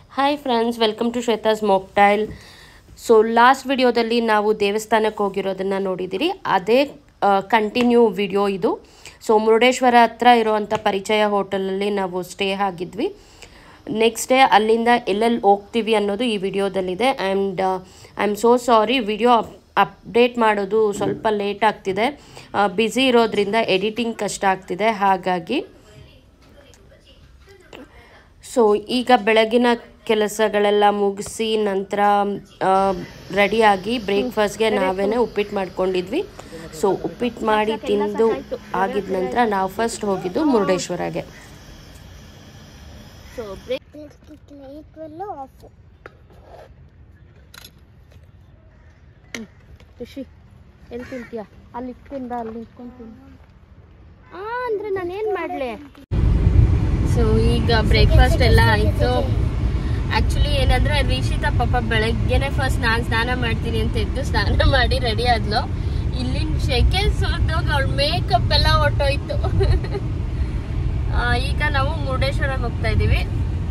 Hi friends welcome to Shweta's mocktail so last ವಿಡಿಯೋದಲ್ಲಿ ನಾವು ದೇವಸ್ಥಾನಕ್ಕೆ ಹೋಗಿರೋದನ್ನು ನೋಡಿದ್ದೀರಿ ಅದೇ ಕಂಟಿನ್ಯೂ ವಿಡಿಯೋ ಇದು ಸೊ ಮುರುಡೇಶ್ವರ ಹತ್ರ ಇರುವಂಥ ಪರಿಚಯ ಹೋಟೆಲಲ್ಲಿ ನಾವು ಸ್ಟೇ ಆಗಿದ್ವಿ ನೆಕ್ಸ್ಟ್ ಡೇ ಅಲ್ಲಿಂದ ಎಲ್ಲೆಲ್ಲಿ ಹೋಗ್ತೀವಿ ಅನ್ನೋದು ಈ ವಿಡಿಯೋದಲ್ಲಿದೆ and I am so sorry video update ಮಾಡೋದು ಸ್ವಲ್ಪ ಲೇಟ್ ಆಗ್ತಿದೆ ಬ್ಯುಸಿ ಇರೋದ್ರಿಂದ ಎಡಿಟಿಂಗ್ ಕಷ್ಟ ಆಗ್ತಿದೆ ಹಾಗಾಗಿ ಸೊ ಈಗ ಬೆಳಗಿನ ಕೆಲಸಗಳೆಲ್ಲ ಮುಗಿಸಿ ನಂತರ ರೆಡಿಯಾಗಿ ಬ್ರೇಕ್ಫಾಸ್ಟ್ಗೆ ನಾವೇ ಉಪ್ಪಿಟ್ಟು ಮಾಡ್ಕೊಂಡಿದ್ವಿ ಸೊ ಉಪ್ಪಿಟ್ಟು ಮಾಡಿ ತಿಂದು ಆಗಿದ ನಂತರ ನಾವು ಫಸ್ಟ್ ಹೋಗಿದ್ದು ಮುರುಡೇಶ್ವರಗೆ ಸೊ ಬ್ರೇಕ್ ಈಕ್ವಲ್ ಆಫ್ ಖುಷಿ ಎಲ್ಲಿ ತಿಂತೀಯ ಅಲ್ಲಿ ಇಟ್ಕೊಂಡ ಅಲ್ಲಿ ಇಟ್ಕೊಂತೀನಿ ಆ ಅಂದರೆ ನಾನೇನು ಮಾಡಲಿ ಸೊ ಈಗ ಬ್ರೇಕ್ಫಾಸ್ಟ್ ಎಲ್ಲ ಆಯಿತು ಆ್ಯಕ್ಚುಲಿ ಏನಂದ್ರೆ ರಿಷಿತಾ ಪಾಪ ಬೆಳಗ್ಗೆನೆ ಫಸ್ಟ್ ನಾನು ಸ್ನಾನ ಮಾಡ್ತೀನಿ ಅಂತ ಇದ್ದು ಸ್ನಾನ ಮಾಡಿ ರೆಡಿ ಆದ್ಲು ಇಲ್ಲಿನ ಶೆಕೆ ಸುರಿದೋಗಿ ಅವಳ ಮೇಕಪ್ ಎಲ್ಲ ಹೊಟ್ಟೋಯ್ತು ಆ, ಈಗ ನಾವು ಮುರುಡೇಶ್ವರಕ್ಕೆ ಹೋಗ್ತಾ ಇದ್ದೀವಿ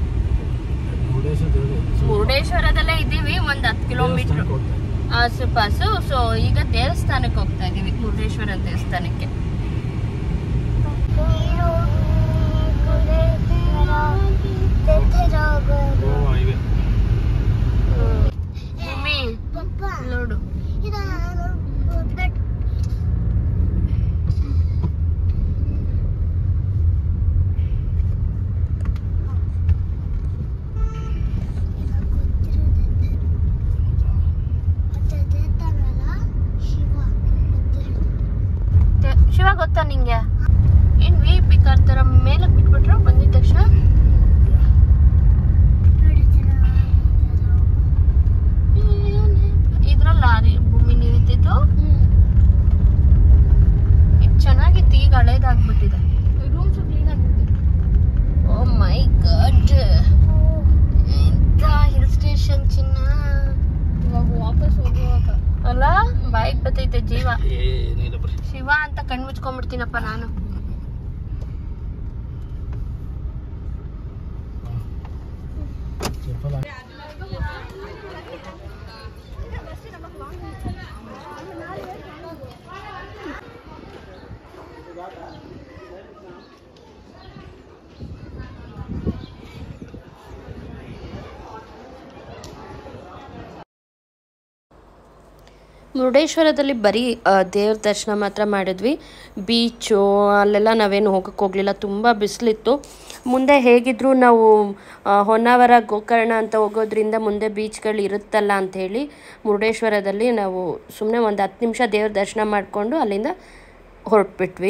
ಮುರುಡೇಶ್ವರದಲ್ಲೇ ಇದ್ದೀವಿ ಒಂದು ಹತ್ತು ಕಿಲೋಮೀಟ್ರ್ ಆಸುಪಾಸು ಸೊ ಈಗ ದೇವಸ್ಥಾನಕ್ಕೆ ಹೋಗ್ತಾ ಇದ್ದೀವಿ ಮುರುಡೇಶ್ವರ ದೇವಸ್ಥಾನಕ್ಕೆ ಮಮ್ಮಿ ನೋಡು ತೆ- ಶಿವ ಗೊತ್ತಾ ನಿಂಗೆ ಏನ್ ವಿ ಪಿ ಕಾರ್ ತರ ಮೇಲೆ ಬಿಟ್ಬಿಟ್ರ ಬಂದಿದ ತಕ್ಷಣ ಇದ್ರಲ್ಲಿ ಲಾರಿ ಭೂಮಿ ನಿಂತಿದ್ದು ಇದು ಚೆನ್ನಾಗಿತ್ತು ಈಗ ಹಳೇದಾಗ್ಬಿಟ್ಟಿದೆ ರೂಮ್ಸ್ ಕ್ಲೀನ್ ಆಗಿತ್ತು ಓ ಮೈ ಗಾಡ್ ಎಂತ ಹಿಲ್ ಸ್ಟೇಷನ್ ಚಿನ್ನ ಇವಾಗ ವಾಪಸ್ ಹೋಗುವಾಗ ಅಲ್ಲ ಬಾಯಿಗೆ ಬತ್ತೈತೆ ಜೀವ ಶಿವ ಅಂತ ಕಣ್ ಮುಚ್ಕೊಂಡ್ಬಿಡ್ತೀನಪ್ಪ ನಾನು ಮುರುಡೇಶ್ವರದಲ್ಲಿ ಬರೀ ಆ, ದೇವ್ರ ದರ್ಶನ ಮಾತ್ರ ಮಾಡಿದ್ವಿ ಬೀಚು ಅಲ್ಲೆಲ್ಲ ನಾವೇನು ಹೋಗಕ್ಕೆ ಹೋಗಲಿಲ್ಲ ತುಂಬ ಬಿಸಿಲಿತ್ತು ಮುಂದೆ ಹೇಗಿದ್ರೂ ನಾವು ಆ, ಹೊನ್ನಾವರ ಗೋಕರ್ಣ ಅಂತ ಹೋಗೋದ್ರಿಂದ ಮುಂದೆ ಬೀಚ್ಗಳು ಇರುತ್ತಲ್ಲ ಅಂಥೇಳಿ ಮುರುಡೇಶ್ವರದಲ್ಲಿ ನಾವು ಸುಮ್ಮನೆ ಒಂದು ಹತ್ತು ನಿಮಿಷ ದೇವ್ರ ದರ್ಶನ ಮಾಡಿಕೊಂಡು ಅಲ್ಲಿಂದ ಹೊರಟ್ಬಿಟ್ವಿ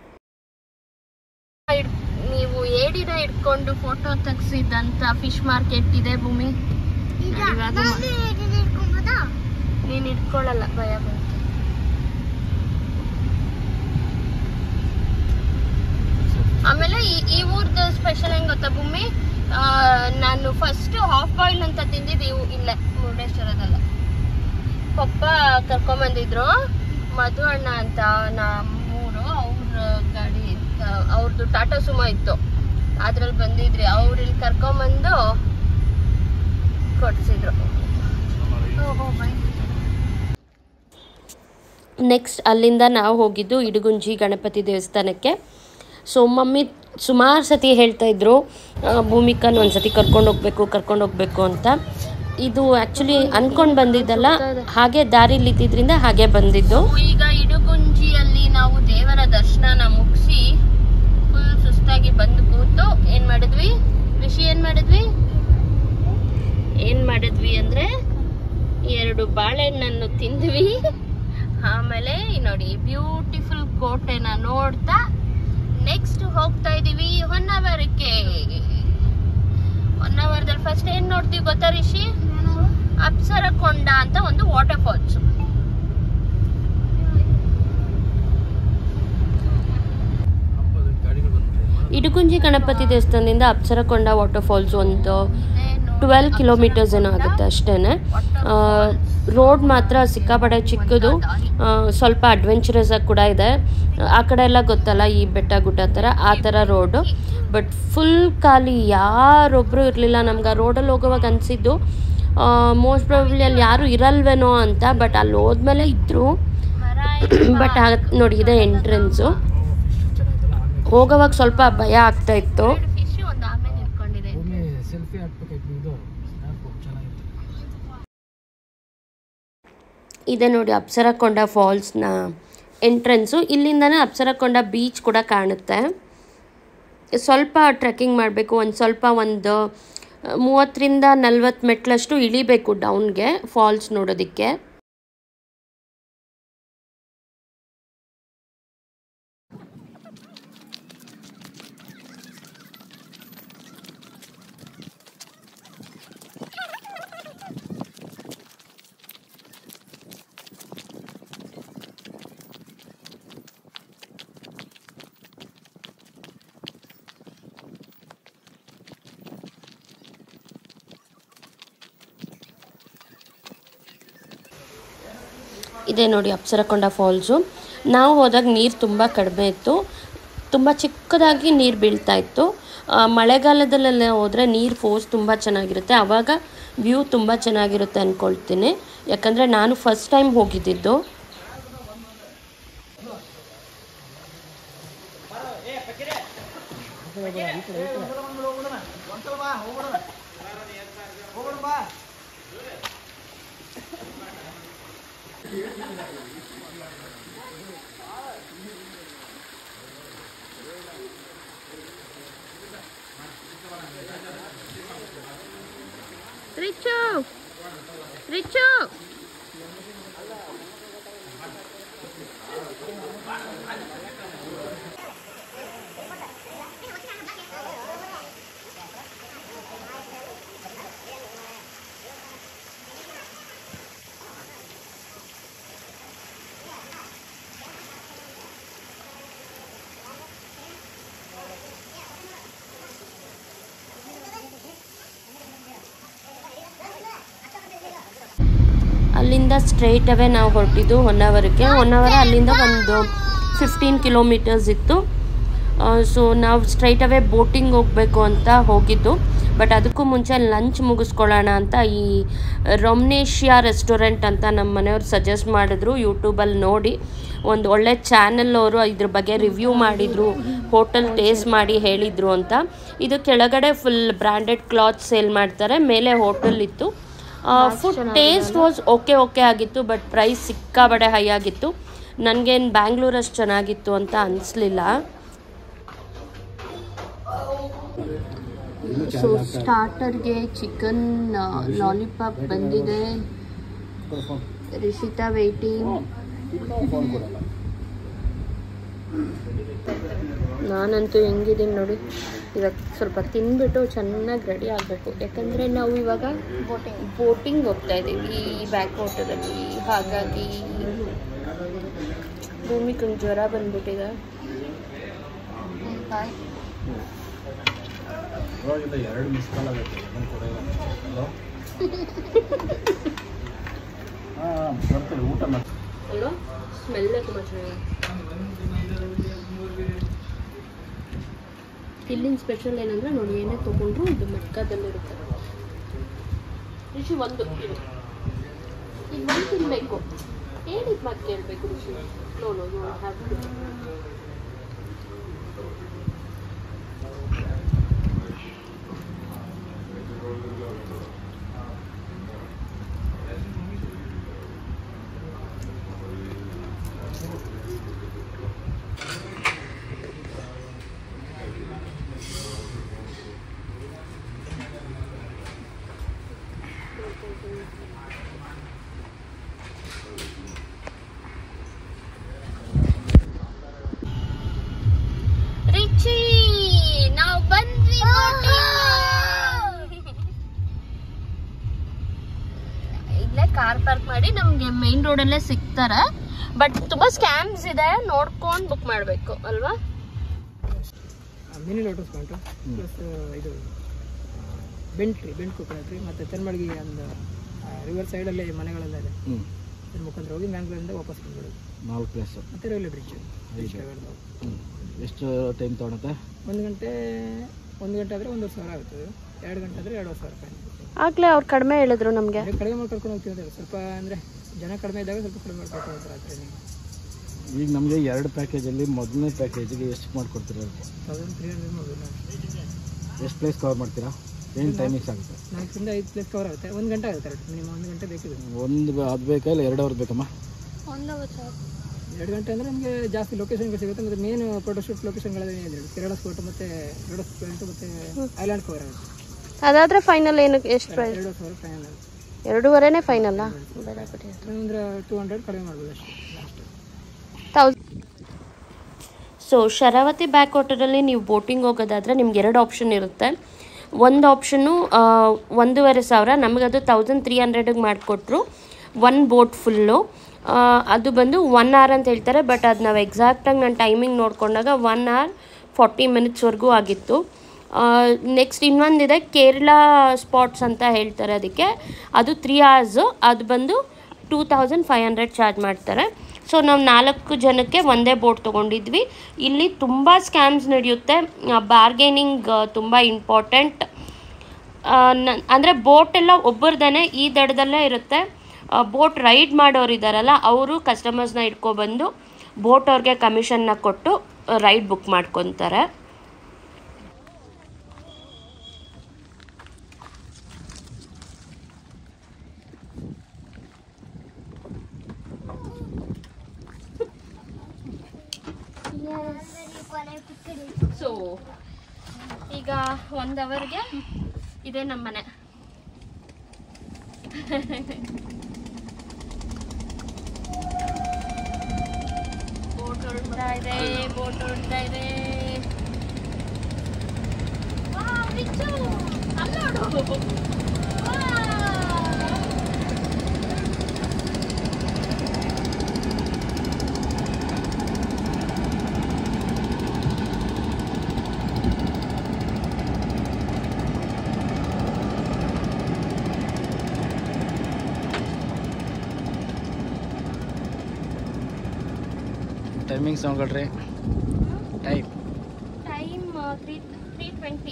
ನೀವು ಏಡಿನ ಇಟ್ಕೊಂಡು ಫೋಟೋ ತೆಗ್ಸಿದ್ದಂಥ ಫಿಶ್ ಮಾರ್ಕೆಟ್ ಇದೆ ಭೂಮಿ ಈಗ ಇವಾಗ ನಾನು ಹೇಗೆ ಇಟ್ಕೊಂಬೋದಾ ನೀನು ಇಟ್ಕೊಳ್ಳಲ್ಲ ಭಯ ಬಂತು ಆಮೇಲೆ ಈ ಈ ಊರ್ದು ಸ್ಪೆಷಲ್ ಹೆಂಗ್ ಗೊತ್ತಾ ಭೂಮಿ ಆ, ನಾನು ಫಸ್ಟ್ ಹಾಫ್ ಬಾಯ್ಲ್ ಅಂತ ತಿಂದಿದ್ದು ಇವು ಇಲ್ಲೇ ಮುರುಡೇಶ್ವರದಲ್ಲ ಪಪ್ಪ ಕರ್ಕೊಂಬಂದಿದ್ರು ಮಧು ಅಣ್ಣ ಅಂತ ನಮ್ಮೂರು ಅವ್ರ ಗಾಡಿ ಆ, ಅವ್ರದ್ದು ಟಾಟಾ ಸುಮೋ ಇತ್ತು ಅದ್ರಲ್ಲಿ ಬಂದಿದ್ರಿ ಅವ್ರು ಇಲ್ಲಿ ಕರ್ಕೊಂಬಂದು ಕೊಡ್ಸಿದ್ರು ನೆಕ್ಸ್ಟ್ ಅಲ್ಲಿಂದ ನಾವು ಹೋಗಿದ್ದು ಇಡಗುಂಜಿ ಗಣಪತಿ ದೇವಸ್ಥಾನಕ್ಕೆ ಸೊ ಮಮ್ಮಿ ಸುಮಾರು ಸತಿ ಹೇಳ್ತಾ ಇದ್ರು ಆ, ಭೂಮಿಕನ್ ಒಂದು ಸತಿ ಕರ್ಕೊಂಡು ಹೋಗ್ಬೇಕು ಕರ್ಕೊಂಡು ಹೋಗ್ಬೇಕು ಅಂತ ಇದು ಆ್ಯಕ್ಚುಲಿ ಅನ್ಕೊಂಡು ಬಂದಿದ್ದಲ್ಲ ಹಾಗೆ ದಾರಿಲಿ ಇದ್ದಿದ್ರಿಂದ ಹಾಗೆ ಬಂದಿದ್ದು ಈಗ ಇಡುಗುಂಜಿಯಲ್ಲಿ ನಾವು ದೇವರ ದರ್ಶನ ಮುಗಿಸಿ ಫುಲ್ ಸುಸ್ತಾಗಿ ಬಂದು ಕೂತು ಏನ್ ಮಾಡಿದ್ವಿ ಋಷಿ ಏನ್ ಮಾಡಿದ್ವಿ ಏನ್ ಮಾಡಿದ್ವಿ ಅಂದ್ರೆ ಎರಡು ಬಾಳೆಹಣ್ಣನ್ನು ತಿಂದ್ವಿ ಆಮೇಲೆ ಈ ನೋಡಿ ಬ್ಯೂಟಿಫುಲ್ ಕೋಟೆನ ನೋಡ್ತಾ ನೆಕ್ಸ್ಟ್ ಹೋಗ್ತಾ ಇದೀವಿ ಹೊನ್ನಾವರಕ್ಕೆ ಹೊನ್ನಾವರದಲ್ಲಿ ಫಸ್ಟ್ ಏನ್ ನೋಡ್ತೀವಿ ಗೊತ್ತಾ ರಿಷಿ ಅಪ್ಸರ ಕೊಂಡ ಅಂತ ಒಂದು ವಾಟರ್ ಫಾಲ್ಸ್ ಇಡುಗುಂಜಿ ಗಣಪತಿ ದೇವಸ್ಥಾನದಿಂದ ಅಪ್ಸರಕೊಂಡ ವಾಟರ್ ಫಾಲ್ಸ್ ಒಂದು ಇದೇನು ಟ್ವೆಲ್ ಕಿಲೋಮೀಟರ್ಸ್ ಏನೋ ಆಗುತ್ತೆ ಅಷ್ಟೇ ರೋಡ್ ಮಾತ್ರ ಸಿಕ್ಕಾಪಟ್ಟೆ ಚಿಕ್ಕದು ಆ, ಸ್ವಲ್ಪ ಅಡ್ವೆಂಚರಸ್ ಆಗಿ ಕೂಡ ಇದೆ ಆ ಕಡೆ ಎಲ್ಲ ಗೊತ್ತಲ್ಲ ಈ ಬೆಟ್ಟ ಗುಡ್ಡ ಥರ ಆ ಥರ ರೋಡು ಬಟ್ ಫುಲ್ ಖಾಲಿ ಯಾರೊಬ್ಬರು ಇರಲಿಲ್ಲ ನಮ್ಗೆ ಆ ರೋಡಲ್ಲಿ ಹೋಗೋವಾಗ ಅನಿಸಿದ್ದು ಮೋಸ್ಟ್ ಪ್ರಾಬಬ್ಲಿ ಅಲ್ಲಿ ಯಾರು ಇರಲ್ವೇನೋ ಅಂತ ಬಟ್ ಅಲ್ಲಿ ಹೋದ್ಮೇಲೆ ಇದ್ದರು ಬಟ್ ನೋಡಿ ಇದೆ ಎಂಟ್ರೆನ್ಸು ಹೋಗೋವಾಗ ಸ್ವಲ್ಪ ಭಯ ಆಗ್ತಾ ಇತ್ತು ಫಿಶ್ ಒಂದು ಆಮೇಲೆ ಇಟ್ಕೊಂಡಿದೆ ಒಮ್ಮೆ ಸೆಲ್ಫಿ ಹಾಕ್ಬೇಕಾಯ್ತು ಇದು ಸ್ನ್ಯಾಪ್ ಚೆನ್ನಾಗಿತ್ತು ಇದೆ ನೋಡಿ ಅಪ್ಸರಕೊಂಡ ಫಾಲ್ಸ್ನ ಎಂಟ್ರೆನ್ಸು ಇಲ್ಲಿಂದನೇ ಅಪ್ಸರಕೊಂಡ ಬೀಚ್ ಕೂಡ ಕಾಣುತ್ತೆ ಸ್ವಲ್ಪ ಟ್ರೆಕ್ಕಿಂಗ್ ಮಾಡಬೇಕು ಒಂದು ಸ್ವಲ್ಪ ಒಂದು ಮೂವತ್ತರಿಂದ ನಲ್ವತ್ತು ಮೆಟ್ಲಷ್ಟು ಇಳಿಬೇಕು ಡೌನ್ಗೆ ಫಾಲ್ಸ್ ನೋಡೋದಕ್ಕೆ ಇದೆ ನೋಡಿ ಅಪ್ಸರಕೊಂಡ ಫಾಲ್ಸು ನಾವು ಹೋದಾಗ ನೀರು ತುಂಬ ಕಡಿಮೆ ಇತ್ತು ತುಂಬ ಚಿಕ್ಕದಾಗಿ ನೀರು ಬೀಳ್ತಾ ಇತ್ತು ಆ, ಮಳೆಗಾಲದಲ್ಲೆಲ್ಲ ಹೋದರೆ ನೀರು ಫೋರ್ಸ್ ತುಂಬ ಚೆನ್ನಾಗಿರುತ್ತೆ ಆವಾಗ ವ್ಯೂ ತುಂಬ ಚೆನ್ನಾಗಿರುತ್ತೆ ಅಂದ್ಕೊಳ್ತೀನಿ ಯಾಕಂದರೆ ನಾನು ಫಸ್ಟ್ ಟೈಮ್ ಹೋಗಿದ್ದಿದ್ದು ರಿಚು ರಿಚು ಅಲ್ಲಿಂದ ಸ್ಟ್ರೈಟ್ ಅವೇ ನಾವು ಹೊರಟಿದ್ದು ಹೊನ್ನಾವರಕ್ಕೆ ಹೊನ್ನಾವರ ಅಲ್ಲಿಂದ ಒಂದು ಫಿಫ್ಟೀನ್ ಕಿಲೋಮೀಟರ್ಸ್ ಇತ್ತು ಸೊ ನಾವು ಸ್ಟ್ರೈಟ್ ಅವೇ ಬೋಟಿಂಗ್ ಹೋಗಬೇಕು ಅಂತ ಹೋಗಿದ್ದು ಬಟ್ ಅದಕ್ಕೂ ಮುಂಚೆ ಲಂಚ್ ಮುಗಿಸ್ಕೊಳ್ಳೋಣ ಅಂತ ಈ ರೊಮ್ನೇಷಿಯಾ ರೆಸ್ಟೋರೆಂಟ್ ಅಂತ ನಮ್ಮ ಮನೆಯವ್ರು ಸಜೆಸ್ಟ್ ಮಾಡಿದ್ರು ಯೂಟ್ಯೂಬಲ್ಲಿ ನೋಡಿ ಒಂದು ಒಳ್ಳೆ ಚಾನೆಲ್ ಅವರು ಇದ್ರ ಬಗ್ಗೆ ರಿವ್ಯೂ ಮಾಡಿದರು ಹೋಟೆಲ್ ಟೇಸ್ಟ್ ಮಾಡಿ ಹೇಳಿದರು ಅಂತ ಇದು ಕೆಳಗಡೆ ಫುಲ್ ಬ್ರ್ಯಾಂಡೆಡ್ ಕ್ಲಾತ್ ಸೇಲ್ ಮಾಡ್ತಾರೆ ಮೇಲೆ ಹೋಟೆಲ್ ಇತ್ತು food taste was okay okay ಆಗಿತ್ತು ಬಟ್ ಪ್ರೈಸ್ ಸಿಕ್ಕಾಬಡೆ ಹೈ ಆಗಿತ್ತು ನನಗೇನು ಬ್ಯಾಂಗ್ಳೂರಷ್ಟು ಚೆನ್ನಾಗಿತ್ತು ಅಂತ ಅನಿಸ್ಲಿಲ್ಲ ಸೊ ಸ್ಟಾರ್ಟರ್ಗೆ ಚಿಕನ್ ಲಾಲಿಪಾಪ್ ಬಂದಿದೆ ರಿಷಿತಾ ವೇಟಿಂಗ್ ನಾನಂತೂ ಹೆಂಗಿದ್ದೀನಿ ನೋಡಿ ಇವಾಗ ಸ್ವಲ್ಪ ತಿಂದ್ಬಿಟ್ಟು ಚೆನ್ನಾಗಿ ರೆಡಿ ಆಗಬೇಕು ಯಾಕಂದರೆ ನಾವು ಇವಾಗ ಬೋಟಿಂಗ್ ಬೋಟಿಂಗ್ ಹೋಗ್ತಾ ಇದ್ದೀವಿ ಈ ಬ್ಯಾಕ್ ವಾಟರಲ್ಲಿ ಹಾಗಾಗಿ ಭೂಮಿಗೊಂದು ಜ್ವರ ಬಂದ್ಬಿಟ್ಟಿದೆ ಇವಾಗಿಂದ ಎರಡು ಮಿಸ್ ಕಾಲ್ ಆಗೈತೆ ಒಂದು ಕೊಡೋಲ್ಲ ಹಲೋ ಹಾಂ ಬರ್ತೀವಿ ಊಟ ಮಾಡಿ ಅಲ್ವಾ ಸ್ಮೆಲ್ಲೇ ತುಂಬ ಚೆನ್ನಾಗಿದೆ ಇಲ್ಲಿನ ಸ್ಪೆಷಲ್ ಏನಂದ್ರೆ ನೋಡಿ ಏನೇ ತೊಗೊಂಡ್ರು ಇದು ಮೆಕ್ಕದಲ್ಲಿರುತ್ತೆ ಋಷಿ ಒಂದು ಇದು ಈಗ ಒಂದು ತಿನ್ನಬೇಕು ಹೇಳಿದ ಮಾತು ಕೇಳಬೇಕು Rishi no no you have to Richi ನಾವು ಬಂದ್ವಿ ಇಲ್ಲೇ ಕಾರ್ ಪಾರ್ಕ್ ಮಾಡಿ ನಮ್ಗೆ ಮೈನ್ ರೋಡಲ್ಲೇ ಸಿಗ್ತಾರೆ ಬಟ್ ತುಂಬಾ ಸ್ಕ್ಯಾಮ್ಸ್ ಇದೆ ನೋಡ್ಕೊಂಡು ಬುಕ್ ಮಾಡಬೇಕು ಅಲ್ವಾ ಮಿನಿ ಲೋಟಸ್ ಪಾಯಿಂಟ್ ಪ್ಲಸ್ ಇದು ಬೆಂಟ್ರಿ ಬೆಂಟ್ ಕೊಕೊನಟ್ ರೀ ಮತ್ತು ತೆನ್ಮಳ್ಗಿ ಒಂದು ರಿವರ್ ಸೈಡಲ್ಲಿ ಮನೆಗಳೆಲ್ಲ ಇದೆ ಹ್ಞೂ ಅದ್ರ ಮುಖಾಂತರ ಹೋಗಿ ಮ್ಯಾಂಗ್ಳೂರಿಂದ ವಾಪಸ್ ಬಂದ್ಬಿಡೋದು ನಾಲ್ಕು ಪ್ಲೇಸು ಮತ್ತು ರೈಲ್ವೆ ಬ್ರಿಡ್ಜ್ ಬ್ರಿಡ್ಜ್ ಹ್ಞೂ ಎಷ್ಟು ಟೈಮ್ ತೊಗೊಳುತ್ತೆ ಒಂದು ಗಂಟೆ ಒಂದು ಗಂಟೆ ಆದರೆ ಒಂದೂವರೆ ಸಾವಿರ ಆಗುತ್ತದೆ ಎರಡು ಗಂಟೆ ಆದರೆ ಎರಡುವರೆ ಸಾವಿರ ರೂಪಾಯಿ ಆಗಲೇ ಅವ್ರು ಕಡಿಮೆ ಹೇಳಿದ್ರು ನಮಗೆ ಅದೇ ಕಡಿಮೆ ಮಾಡಿ ಕರ್ಕೊಂಡು ಹೋಗ್ತಿದ್ದಾರೆ ಸ್ವಲ್ಪ ಅಂದರೆ ಜನ ಕಡಿಮೆ ಇದ್ದಾಗ ಸ್ವಲ್ಪ ಕಡಿಮೆ ಮಾಡಿ ಕರ್ಕೊಂಡು ಹೋಗ್ತಾರೆ ಆ ಟ್ರೈನಿಂಗ್ ಈಗ ನಮಗೆ ಎರಡು ಪ್ಯಾಕೇಜಲ್ಲಿ ಮೊದಲನೇ ಪ್ಯಾಕೇಜಿಗೆ ಎಷ್ಟು ಮಾಡಿಕೊಡ್ತೀರಾ ತೌಸಂಡ್ ತ್ರೀ ಹಂಡ್ರೆಡ್ ಮಾಡ್ಬೋದು ನಾವು ಎಷ್ಟು ಪ್ಲೇಸ್ ಕವರ್ ಮಾಡ್ತೀರಾ ಏನು ಟೈಮಿಂಗ್ಸ್ ಆಗುತ್ತೆ ನಾಲ್ಕರಿಂದ ಐದು ಪ್ಲೇಸ್ ಕವರ್ ಆಗುತ್ತೆ ಒಂದು ಗಂಟೆ ಆಗುತ್ತೆ ಮಿನಿಮಮ್ ಒಂದು ಗಂಟೆ ಬೇಕಿದೆ ಒಂದು ಅದು ಬೇಕಾ ಇಲ್ಲ ಎರಡು ಅವರ್ ಬೇಕಮ್ಮ ಎರಡು ಗಂಟೆ ಅಂದರೆ ನಮಗೆ ಜಾಸ್ತಿ ಲೊಕೇಶನ್ಗಳು ಸಿಗುತ್ತೆ ಮತ್ತು ಮೇನ್ ಫೋಟೋಶೂಟ್ ಲೊಕೇಶನ್ಗಳೇ ಇದೆ ಕೇರಳ ಸ್ಪಾಟ್ ಮತ್ತು ಎರಡು ಪಾಯಿಂಟ್ ಮತ್ತು ಐಲ್ಯಾಂಡ್ ಕವರ್ ಆಗುತ್ತೆ ಅದಾದ್ರೆ ಫೈನಲ್ ಏನು ಎಷ್ಟು ಪ್ರೈಸ್ ಎರಡು ಸಾವಿರ ಫೈನಲ್ ಆಗುತ್ತೆ ಎರಡೂವರೆನೇ ಫೈನಲ್ಲ ಅಂದರೆ ಟೂ ಹಂಡ್ರೆಡ್ ಕಡಿಮೆ ಮಾಡ್ಬೋದು ಅಷ್ಟೇ last thousand so Sharavati back ವಾಟರಲ್ಲಿ ನೀವು ಬೋಟಿಂಗ್ ಹೋಗೋದಾದರೆ ನಿಮ್ಗೆ ಎರಡು ಆಪ್ಷನ್ ಇರುತ್ತೆ ಒಂದು ಆಪ್ಷನ್ನು ಒಂದೂವರೆ ಸಾವಿರ ನಮಗದು ತೌಸಂಡ್ ತ್ರೀ ಹಂಡ್ರೆಡಿಗೆ ಮಾಡಿಕೊಟ್ರು ಒನ್ ಬೋಟ್ ಫುಲ್ಲು ಅದು ಬಂದು ಒನ್ ಅವರ್ ಅಂತ ಹೇಳ್ತಾರೆ ಬಟ್ ಅದು ನಾವು ಎಕ್ಸಾಕ್ಟಾಗಿ ನಾನು ಟೈಮಿಂಗ್ ನೋಡಿಕೊಂಡಾಗ ಒನ್ ಅವರ್ ಫಾರ್ಟಿ ಮಿನಿಟ್ಸ್ವರೆಗೂ ಆಗಿತ್ತು ನೆಕ್ಸ್ಟ್ ಇನ್ನೊಂದಿದೆ ಕೇರಳ ಸ್ಪಾಟ್ಸ್ ಅಂತ ಹೇಳ್ತಾರೆ ಅದಕ್ಕೆ ಅದು ತ್ರೀ ಅವರ್ಸು ಅದು ಬಂದು two thousand five hundred charge ಮಾಡ್ತಾರೆ ಸೊ ನಾವು ನಾಲ್ಕು ಜನಕ್ಕೆ ಒಂದೇ ಬೋಟ್ ತೊಗೊಂಡಿದ್ವಿ ಇಲ್ಲಿ ತುಂಬ ಸ್ಕ್ಯಾಮ್ಸ್ ನಡೆಯುತ್ತೆ ಬಾರ್ಗೇನಿಂಗ್ ತುಂಬ ಇಂಪಾರ್ಟೆಂಟ್ ಅಂದರೆ ಬೋಟ್ ಎಲ್ಲ ಒಬ್ಬರದೇ ಈ ದಡದಲ್ಲೇ ಇರುತ್ತೆ ಬೋಟ್ ರೈಡ್ ಮಾಡೋರು ಇದ್ದಾರಲ್ಲ ಅವರು ಕಸ್ಟಮರ್ಸ್ನ ಇಟ್ಕೊಬಂದು ಬೋಟ್ ಅವ್ರಿಗೆ ಕಮಿಷನ್ನ ಕೊಟ್ಟು ರೈಡ್ ಬುಕ್ ಮಾಡ್ಕೊತಾರೆ ಸೊ ಈಗ ಒಂದು ಅವರ್ಗೆ ಇದೇ ನಮ್ಮ ಮನೆ ಬೋಟ್ ಹೊರಡ್ತಾ ಇದೆ ಬೋಟ್ ಹೊರಡ್ತಾ ಇದೆ ವಾವ್, ರಿಚ್ಚು, ಅಲ್ಲ್ ನೋಡು. ವಾವ್. ಟೈಮಿಂಗ್ಸ್ ನೋಡ್ಕೊಳ್ರಿ time time three three twenty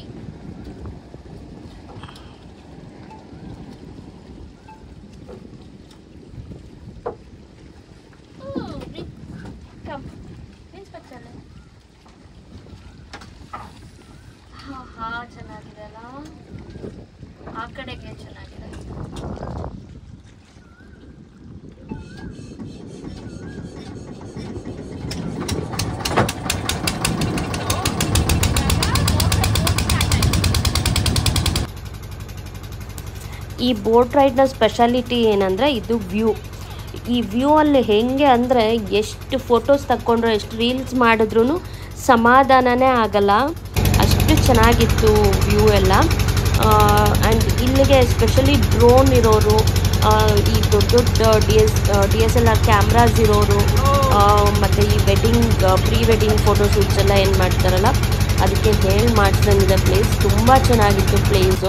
ಹಾ ಚೆನ್ನಾಗಿದೆ ಅಲ್ಲ ಆ ಕಡೆಗೆ ಚೆನ್ನಾಗಿದೆ ಈ ಬೋಟ್ ರೈಡ್ನ ಸ್ಪೆಷಾಲಿಟಿ ಏನಂದರೆ ಇದು ವ್ಯೂ ಈ ವ್ಯೂ ಅಲ್ಲಿ ಹೆಂಗೆ ಅಂದರೆ ಎಷ್ಟು ಫೋಟೋಸ್ ತಕ್ಕೊಂಡ್ರು ಎಷ್ಟು ರೀಲ್ಸ್ ಮಾಡಿದ್ರೂ ಸಮಾಧಾನನೇ ಆಗಲ್ಲ ಅಷ್ಟು ಚೆನ್ನಾಗಿತ್ತು ವ್ಯೂ ಎಲ್ಲ ಆ್ಯಂಡ್ ಇಲ್ಲಿಗೆ ಎಸ್ಪೆಷಲಿ ಡ್ರೋನ್ ಇರೋರು ಆ, ಈ ದೊಡ್ಡ ದೊಡ್ಡ D S D S L R cameras ಇರೋರು ಮತ್ತು ಈ ವೆಡ್ಡಿಂಗ್ ಪ್ರೀ ವೆಡ್ಡಿಂಗ್ ಫೋಟೋಶೂಟ್ಸ್ ಎಲ್ಲ ಏನು ಮಾಡ್ತಾರಲ್ಲ ಅದಕ್ಕೆ ಹೇಳಿ ಮಾಡಿಸ್ದಂಗಿದೆ ಪ್ಲೇಸ್ ತುಂಬ ಚೆನ್ನಾಗಿತ್ತು ಪ್ಲೇಸು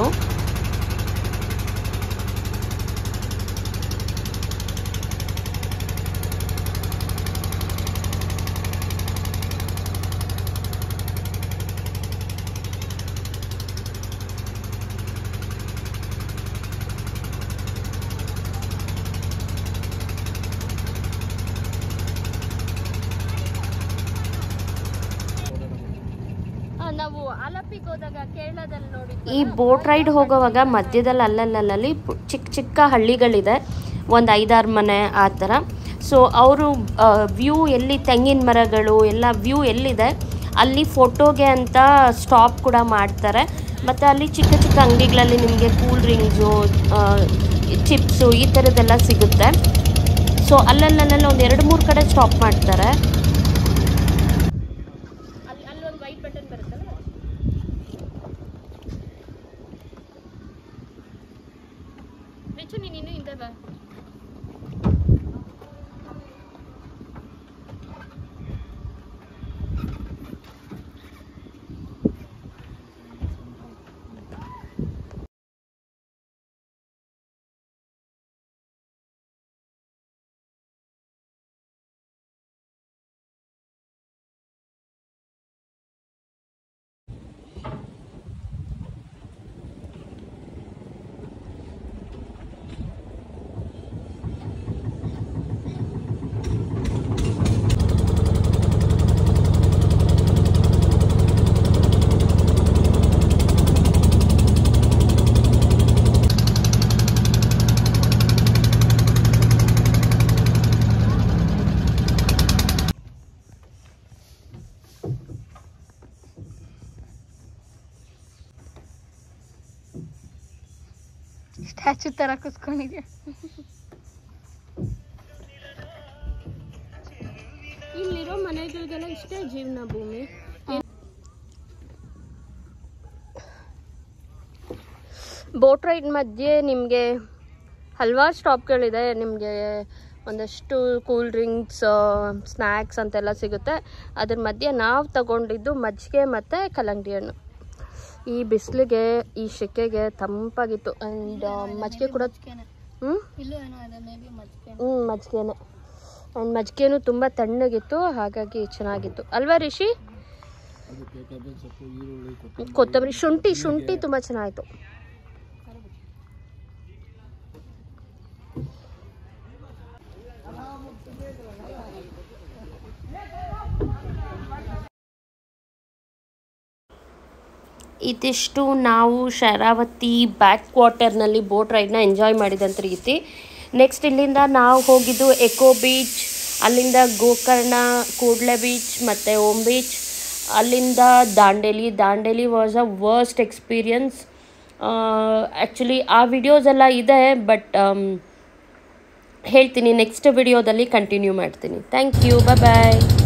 ನಾವು ಆಲಪಿಗೆ ಹೋದಾಗ ಕೇರಳದಲ್ಲಿ ನೋಡಿ ಈ ಬೋಟ್ ರೈಡ್ ಹೋಗೋವಾಗ ಮಧ್ಯದಲ್ಲಿ ಅಲ್ಲಲ್ಲಲ್ಲಿ ಪು- ಚಿಕ್ಕ ಚಿಕ್ಕ ಹಳ್ಳಿಗಳಿದೆ ಒಂದು ಐದಾರು ಮನೆ ಆ ಥರ ಸೊ ಅವರು ವ್ಯೂ ಎಲ್ಲಿ ತೆಂಗಿನ ಮರಗಳು ಎಲ್ಲ ವ್ಯೂ ಎಲ್ಲಿದೆ ಅಲ್ಲಿ ಫೋಟೋಗೆ ಅಂತ ಸ್ಟಾಪ್ ಕೂಡ ಮಾಡ್ತಾರೆ ಮತ್ತು ಅಲ್ಲಿ ಚಿಕ್ಕ ಚಿಕ್ಕ ಅಂಗಡಿಗಳಲ್ಲಿ ನಿಮಗೆ ಕೂಲ್ ಡ್ರಿಂಕ್ಸು ಚಿಪ್ಸು ಈ ಥರದ್ದೆಲ್ಲ ಸಿಗುತ್ತೆ ಸೊ ಅಲ್ಲಲ್ಲಲ್ಲೆಲ್ಲ ಒಂದು ಎರಡು ಮೂರು ಕಡೆ ಸ್ಟಾಪ್ ಮಾಡ್ತಾರೆ ಅಲ್ಲಿ ಅಲ್ಲೊಂದು ವೈಟ್ ಬಟನ್ ಬರುತ್ತಲ್ಲ ರಿಚು ನೀನು ಇನ್ನೂ ಹಿಂದೆ ಬಾ ಸ್ಟ್ಯಾಚು ತರ ಕುತ್ಕೊಂಡಿದ್ಯಾ ಇಲ್ಲಿರೋ ಮನೆಗಳಿಗೆಲ್ಲ ಇಷ್ಟೇ ಜೀವನ ಭೂಮಿ ಬೋಟ್ ರೈಡ್ ಮಧ್ಯೆ ನಿಮಗೆ ಹಲವಾರು ಸ್ಟಾಪ್ಗಳಿದೆ ನಿಮಗೆ ಒಂದಷ್ಟು ಕೂಲ್ ಡ್ರಿಂಕ್ಸ್ ಸ್ನ್ಯಾಕ್ಸ್ ಅಂತೆಲ್ಲ ಸಿಗುತ್ತೆ ಅದ್ರ ಮಧ್ಯೆ ನಾವು ತಗೊಂಡಿದ್ದು ಮಜ್ಜಿಗೆ ಮತ್ತು ಕಲ್ಲಂಗಡಿ ಹಣ್ಣು ಈ ಬಿಸಿಲಿಗೆ ಈ ಸೆಕೆಗೆ ತಂಪಾಗಿತ್ತು ಆ್ಯಂಡ್ ಮಜ್ಜಿಗೆ ಕೂಡ ಹ್ಞೂ ಇಲ್ಲೂ ಏನೋ ಇದೆ ಮೇ ಬಿ ಮಜ್ಜಿಗೆ ಹ್ಞೂ ಮಜ್ಜಿಗೆನೆ ಆ್ಯಂಡ್ ಮಜ್ಜಿಗೆನೂ ತುಂಬ ತಣ್ಣಗಿತ್ತು ಹಾಗಾಗಿ ಚೆನ್ನಾಗಿತ್ತು ಅಲ್ವಾ ರಿಷಿ ಅದಕ್ಕೆ ಕಬೇಲ್ ಸೊಪ್ಪು ಈರುಳ್ಳಿ ಕೊತ್ತಂಬರಿ ಕೊತ್ತಂಬರಿ ಶುಂಠಿ ಶುಂಠಿ ತುಂಬ ಚೆನ್ನಾಗಿತ್ತು ಇದಿಷ್ಟು ನಾವು ಶರಾವತಿ ಬ್ಯಾಕ್ ವಾಟರ್ನಲ್ಲಿ ಬೋಟ್ ರೈಡ್ನ ಎಂಜಾಯ್ ಮಾಡಿದಂಥ ರೀತಿ ನೆಕ್ಸ್ಟ್ ಇಲ್ಲಿಂದ ನಾವು ಹೋಗಿದ್ದು ಎಕೋ ಬೀಚ್ ಅಲ್ಲಿಂದ ಗೋಕರ್ಣ ಕೂಡ್ಲೆ ಬೀಚ್ ಮತ್ತು ಓಮ್ ಬೀಚ್ ಅಲ್ಲಿಂದ Dandeli Dandeli was a worst experience actually ಆ ವಿಡಿಯೋಸ್ ಎಲ್ಲ ಇದೆ ಬಟ್ ಹೇಳ್ತೀನಿ ನೆಕ್ಸ್ಟ್ ವಿಡಿಯೋದಲ್ಲಿ ಕಂಟಿನ್ಯೂ ಮಾಡ್ತೀನಿ ಥ್ಯಾಂಕ್ ಯು ಬಾಯ್ ಬಾಯ್